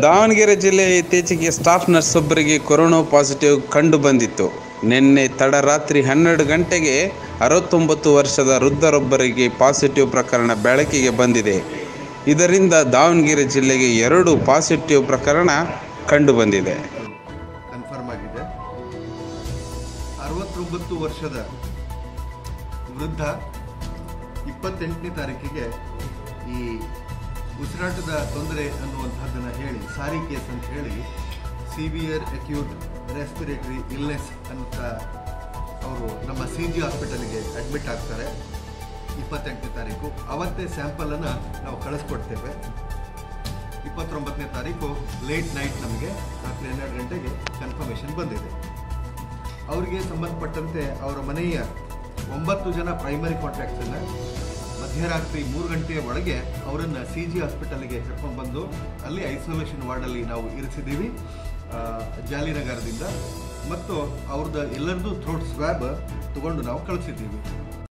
ದಾವಣಗೆರೆ ಜಿಲ್ಲೆಯ ಇತ್ತೀಚೆಗೆ staff nurse ಒಬ್ಬರಿಗೆ ಕೊರೋನಾ ಪಾಸಿಟಿವ್ ಕಂಡು ಬಂದಿತ್ತು ನಿನ್ನೆ ತಡರಾತ್ರಿ ಹನ್ನೆರಡು ಗಂಟೆಗೆ ಅರವತ್ತೊಂಬತ್ತು ವರ್ಷದ ವೃದ್ಧರೊಬ್ಬರಿಗೆ ಪಾಸಿಟಿವ್ ಪ್ರಕರಣ ಬೆಳಕಿಗೆ ಬಂದಿದೆ ಇದರಿಂದ ದಾವಣಗೆರೆ ಜಿಲ್ಲೆಗೆ ಎರಡು ಪಾಸಿಟಿವ್ ಪ್ರಕರಣ ಕಂಡು ಬಂದಿದೆ ಕನ್ಫರ್ಮ್ ಆಗಿದೆ ಅರವತ್ತೊಂಬತ್ತು ವರ್ಷದ ವೃದ್ಧ ಇಪ್ಪತ್ತೆಂಟನೇ ತಾರೀಕಿಗೆ ಈ ಉಸಿರಾಟದ ತೊಂದರೆ ಅನ್ನುವಂಥದ್ದನ್ನು ಹೇಳಿ ಸಾರಿ ಕೇಸ್ ಅಂತ ಹೇಳಿ ಸಿವಿಯರ್ ಅಕ್ಯೂಟ್ ರೆಸ್ಪಿರೇಟರಿ ಇಲ್ನೆಸ್ ಅಂತ ಅವರು ನಮ್ಮ ಸಿ ಜಿ ಹಾಸ್ಪಿಟಲ್ಗೆ ಅಡ್ಮಿಟ್ ಆಗ್ತಾರೆ ಇಪ್ಪತ್ತೆಂಟನೇ ತಾರೀಕು ಅವತ್ತೇ ಸ್ಯಾಂಪಲನ್ನು ನಾವು ಕಳಿಸ್ಕೊಡ್ತೇವೆ ಇಪ್ಪತ್ತೊಂಬತ್ತನೇ ತಾರೀಕು ಲೇಟ್ ನೈಟ್ ನಮಗೆ ರಾತ್ರಿ ಹನ್ನೆರಡು ಗಂಟೆಗೆ ಕನ್ಫರ್ಮೇಷನ್ ಬಂದಿದೆ ಅವರಿಗೆ ಸಂಬಂಧಪಟ್ಟಂತೆ ಅವರ ಮನೆಯ ಒಂಬತ್ತು ಜನ ಪ್ರೈಮರಿ ಕಾಂಟ್ಯಾಕ್ಟ್ಸನ್ನು ಮಧ್ಯರಾತ್ರಿ ಮೂರು ಗಂಟೆಯ ಒಳಗೆ ಅವರನ್ನು ಸಿ ಜಿ ಹಾಸ್ಪಿಟಲ್ಗೆ ಕರ್ಕೊಂಡು ಬಂದು ಅಲ್ಲಿ ಐಸೋಲೇಷನ್ ವಾರ್ಡಲ್ಲಿ ನಾವು ಇರಿಸಿದ್ದೀವಿ ಆ, ಜಾಲಿನಗರದಿಂದ ಮತ್ತು ಅವ್ರದ್ದು ಎಲ್ಲರದ್ದು ಥ್ರೋಟ್ ಸ್ವ್ಯಾಬ್ ತಗೊಂಡು ನಾವು ಕಳಿಸಿದ್ದೀವಿ